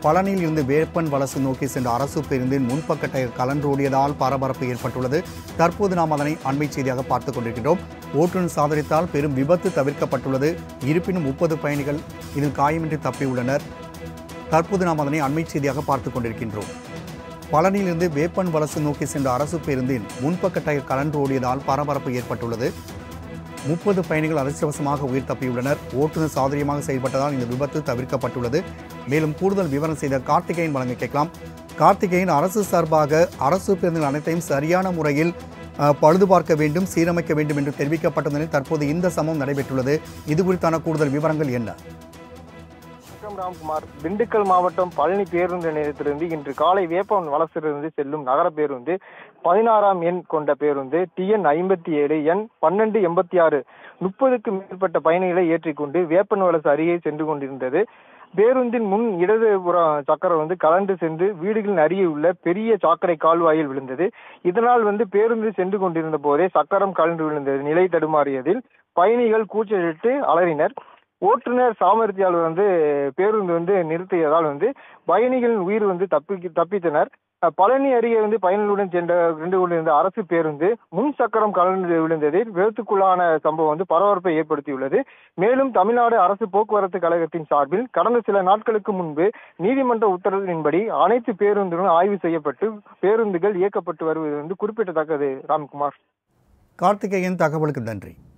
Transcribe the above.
பழனியில் இருந்து வேப்பன் வலசு நோக்கி சென்ற அரசு பேருந்தின் முன்பக்க டயர் கலன்றோடியதால் பரபரப்பு ஏற்பட்டுள்ளது தற்போது நாம் அதனை அண்மை செய்தியாக பார்த்துக் கொண்டிருக்கிறோம் ஓட்டுநர் சாதனைத்தால் பெரும் விபத்து தவிர்க்கப்பட்டுள்ளது இருப்பினும் முப்பது பயணிகள் இதில் காயமின்றி தப்பியுள்ளனர் தற்போது நாம் அதனை அண்மை செய்தியாக பார்த்துக் கொண்டிருக்கின்றோம் பழனியிலிருந்து வேப்பன் வலசு நோக்கி சென்ற அரசு பேருந்தின் முன்பக்க டயர் கலன்று ஓடியதால் பரபரப்பு ஏற்பட்டுள்ளது முப்பது பயணிகள் அதிர்ஷ்டவசமாக உயிர் தப்பியுள்ளனர் ஓட்டுநர் சாதுரியமாக செயல்பட்டதால் இந்த விபத்து தவிர்க்கப்பட்டுள்ளது மேலும் கூடுதல் விவரம் செய்த கார்த்திகேயன் வழங்க கேட்கலாம் கார்த்திகேயன் அரசு சார்பாக அரசு பேருந்துகள் அனைத்தையும் சரியான முறையில் அஹ், பழுது பார்க்க வேண்டும் சீரமைக்க வேண்டும் என்று தெரிவிக்கப்பட்ட நிலையில் தற்போது இந்த சம்பவம் நடைபெற்றுள்ளது இது குறித்தான கூடுதல் விவரங்கள் என்ன வணக்கம் ராம்குமார் திண்டுக்கல் மாவட்டம் பழனி பேருந்து நிலையத்திலிருந்து இன்று காலை வேப்பம் வலசிலிருந்து செல்லும் நகர பேருந்து பதினாறாம் எண் கொண்ட பேருந்து டிஎன் ஐம்பத்தி ஏழு எண் பன்னெண்டு எண்பத்தி ஆறு முப்பதுக்கும் மேற்பட்ட பயணிகளை ஏற்றிக்கொண்டு வேப்பன் வலசு அருகே சென்று கொண்டிருந்தது பேருந்தின் முன் இடதுபுற சக்கரம் வந்து கலண்டு சென்று வீடுகளின் அருகே உள்ள பெரிய சாக்கடை கால்வாயில் விழுந்தது இதனால் வந்து பேருந்து சென்று கொண்டிருந்த போதே சக்கரம் கலண்டு விழுந்தது நிலை தடுமாறியதில் பயணிகள் கூச்சலிட்டு அலறினர் ஓட்டுநர் சாமர்த்தியாளர் வந்து பேருந்து வந்து நிறுத்தியதால் வந்து பயணிகளின் உயிர் வந்து தப்பி தப்பித்தனர் அஹ் பழனி அருகே வந்து பயணிகளுடன் சென்ற ரெண்டு கொண்டிருந்த அரசு பேருந்து முன் சக்கரம் கலந்து விழுந்ததில் விபத்துக்குள்ளான சம்பவம் வந்து பரபரப்பை ஏற்படுத்தியுள்ளது மேலும் தமிழ்நாடு அரசு போக்குவரத்து கழகத்தின் சார்பில் கடந்த சில நாட்களுக்கு முன்பு நீதிமன்ற உத்தரவின்படி அனைத்து பேருந்துகளும் ஆய்வு செய்யப்பட்டு பேருந்துகள் இயக்கப்பட்டு வருவது வந்து குறிப்பிடத்தக்கது ராம்குமார் கார்த்திகேயன் தகவலுக்கு நன்றி